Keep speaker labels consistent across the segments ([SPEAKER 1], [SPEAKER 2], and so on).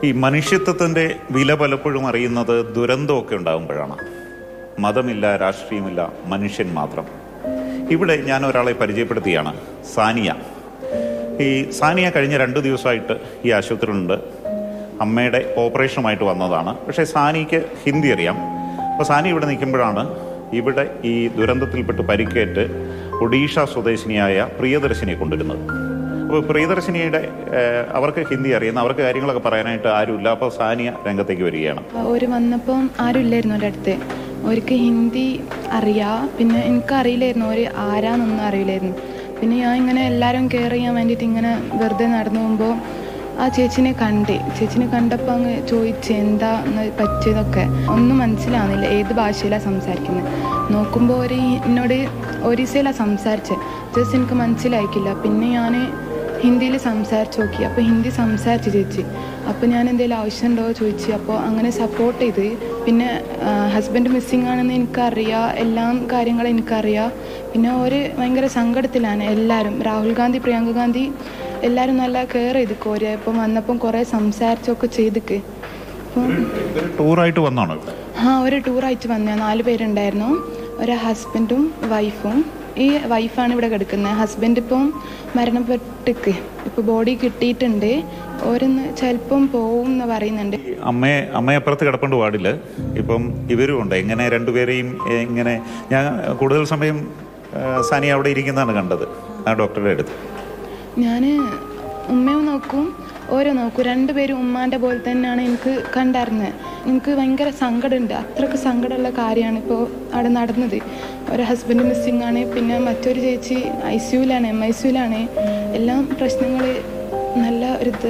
[SPEAKER 1] ഈ മനുഷ്യത്വത്തിൻ്റെ വില പലപ്പോഴും അറിയുന്നത് ദുരന്തമൊക്കെ ഉണ്ടാകുമ്പോഴാണ് മതമില്ല രാഷ്ട്രീയമില്ല മനുഷ്യൻ മാത്രം ഇവിടെ ഞാൻ ഒരാളെ പരിചയപ്പെടുത്തിയാണ് സാനിയ ഈ സാനിയ കഴിഞ്ഞ രണ്ട് ദിവസമായിട്ട് ഈ ആശുപത്രിയിലുണ്ട് അമ്മയുടെ ഓപ്പറേഷനുമായിട്ട് വന്നതാണ് പക്ഷേ സാനിക്ക് ഹിന്ദി അറിയാം അപ്പോൾ സാനി ഇവിടെ നിൽക്കുമ്പോഴാണ് ഇവിടെ ഈ ദുരന്തത്തിൽപ്പെട്ട് പരിക്കേറ്റ് ഒഡീഷ സ്വദേശിനിയായ പ്രിയദർശിനിയെ കൊണ്ടുവരുന്നത് അപ്പോൾ പ്രിയദർശിനിയുടെ ഏഹ്, അവർക്ക് ഹിന്ദി അറിയുന്ന അവർക്ക് കാര്യങ്ങളൊക്കെ പറയാനായിട്ട് ആരുമില്ല അപ്പോൾ സാനിയ രംഗത്തേക്ക് വരികയാണ്
[SPEAKER 2] ഒരു വന്നപ്പം ആരും ഇല്ലായിരുന്നു എൻ്റെ അടുത്ത് അവർക്ക് ഹിന്ദി അറിയാം പിന്നെ എനിക്ക് അറിയില്ലായിരുന്നു ഒരു ആരാന്നൊന്നും അറിയില്ലായിരുന്നു പിന്നെ ഞാൻ ഇങ്ങനെ എല്ലാവരും കെയർ ചെയ്യാൻ വേണ്ടിയിട്ട് ഇങ്ങനെ വെറുതെ നടന്നു പോകുമ്പോൾ ആ ചേച്ചിനെ കണ്ട് ചേച്ചിനെ കണ്ടപ്പോൾ അങ്ങ് ചോദിച്ച് എന്താ പറ്റിയതൊക്കെ ഒന്നും മനസ്സിലാവുന്നില്ല ഏത് ഭാഷയിലാണ് സംസാരിക്കുന്നത് നോക്കുമ്പോൾ ഒരു എന്നോട് ഒറീസയിലാണ് സംസാരിച്ചത് ജസ്റ്റ് എനിക്ക് മനസ്സിലായിക്കില്ല പിന്നെ ഞാൻ ഹിന്ദിയിൽ സംസാരിച്ച് നോക്കി അപ്പോൾ ഹിന്ദി സംസാരിച്ച് ചേച്ചി അപ്പോൾ ഞാൻ എന്തെങ്കിലും ആവശ്യമുണ്ടോ ചോദിച്ചു അപ്പോൾ അങ്ങനെ സപ്പോർട്ട് ചെയ്ത് പിന്നെ ഹസ്ബൻഡ് മിസ്സിങ് ആണെന്ന് എനിക്കറിയാം എല്ലാം കാര്യങ്ങളും എനിക്കറിയാം പിന്നെ ഒരു ഭയങ്കര സങ്കടത്തിലാണ് എല്ലാവരും രാഹുൽ ഗാന്ധി പ്രിയങ്ക ഗാന്ധി എല്ലാവരും നല്ല കെയർ ചെയ്ത് കോരി അപ്പം വന്നപ്പം കുറേ സംസാരിച്ചൊക്കെ ചെയ്തിക്ക് അപ്പം
[SPEAKER 1] ഇവർ ടൂറായിട്ട് വന്നാണ് ഇവിടെ
[SPEAKER 2] ആ ഒരു ടൂറായിട്ട് വന്ന നാല് പേരുണ്ടായിരുന്നു ഒരു ഹസ്ബൻഡും വൈഫും ഈ വൈഫാണ് ഇവിടെ കിടക്കുന്നത് ഹസ്ബൻഡ് ഇപ്പം മരണപ്പെട്ടിക്ക് ഇപ്പോൾ ബോഡി കിട്ടിയിട്ടുണ്ട് ഓരോന്ന് ചിലപ്പം പോവും എന്ന് പറയുന്നുണ്ട്
[SPEAKER 1] ഈ അമ്മയെ അമ്മയെ അപ്പുറത്ത് കിടപ്പുണ്ട് വാർഡിൽ ഇപ്പം ഇവരും ഉണ്ട് എങ്ങനെ രണ്ടുപേരെയും ഏ, ഇങ്ങനെ ഞാൻ കൂടുതൽ സമയം ഏ, സാനി അവിടെ ഇരിക്കുന്നതാണ് കണ്ടത് ആ ഡോക്ടറുടെ അടുത്ത്
[SPEAKER 2] ഞാൻ ഉമ്മയും നോക്കും ഓരോ നോക്കും രണ്ടുപേരും ഉമ്മാൻ്റെ പോലെ തന്നെയാണ് എനിക്ക് കണ്ടായിരുന്നത് എനിക്ക് ഭയങ്കര സങ്കടമുണ്ട് അത്രയ്ക്ക് സങ്കടമുള്ള കാര്യമാണ് ഇപ്പോൾ അവിടെ നടന്നത് ഒരു ഹസ്ബൻഡ് മിസ്സിങ് ആണ് പിന്നെ മറ്റൊരു ചേച്ചി ഐ സിയുലാണ് എം ഐ സിയുലാണ് എല്ലാം പ്രശ്നങ്ങൾ നല്ല ഒരിത്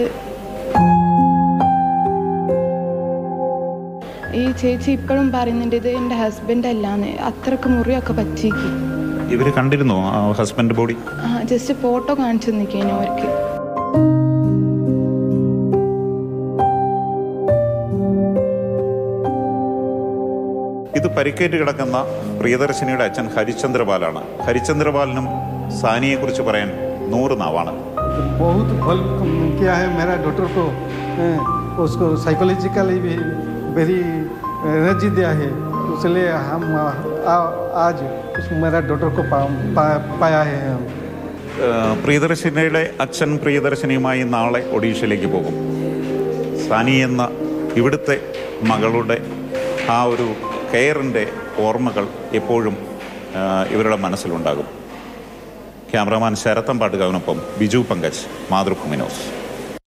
[SPEAKER 2] ഈ ചേച്ചി ഇപ്പോഴും പറയുന്നുണ്ട് ഇത് എൻ്റെ ഹസ്ബൻഡ് അല്ലാന്ന് അത്രക്ക് മുറിയൊക്കെ പറ്റിക്ക്
[SPEAKER 1] ഇവർ കണ്ടിരുന്നോ ആ ഹസ്ബൻഡ് ബോഡി
[SPEAKER 2] ആ ജസ്റ്റ് ഫോട്ടോ കാണിച്ചു നിൽക്കേനു അവർക്ക്
[SPEAKER 1] ഇത് പരിക്കേറ്റ് കിടക്കുന്ന പ്രിയദർശിനിയുടെ അച്ഛൻ ഹരിചന്ദ്രപാലാണ് ഹരിചന്ദ്രപാലിനും സാനിയെക്കുറിച്ച് പറയാൻ നൂറ് നാവാണ്
[SPEAKER 3] बहुत हेल्प किया है मेरा डॉक्टर को अ, उसको साइकोलॉजिकली भी वेरी एनर्जी दिया है इसलिए हम आ, आज उस मेरा डॉक्टर को पा, पा, पाया है हम
[SPEAKER 1] ഏഹ് പ്രിയദർശിനിയുടെ അച്ഛൻ പ്രിയദർശിനിയുമായി നാളെ ഒഡീഷയിലേക്ക് പോകും സാനി എന്ന ഇവിടുത്തെ മകളുടെ ആ ഒരു കെയറിൻ്റെ ഓർമ്മകൾ എപ്പോഴും ഏഹ് ഇവരുടെ മനസ്സിലുണ്ടാകും ക്യാമറമാൻ ശരത്തം പാട്ടുകാവിനൊപ്പം ബിജു പങ്കജ് മാതൃഭൂമി ന്യൂസ്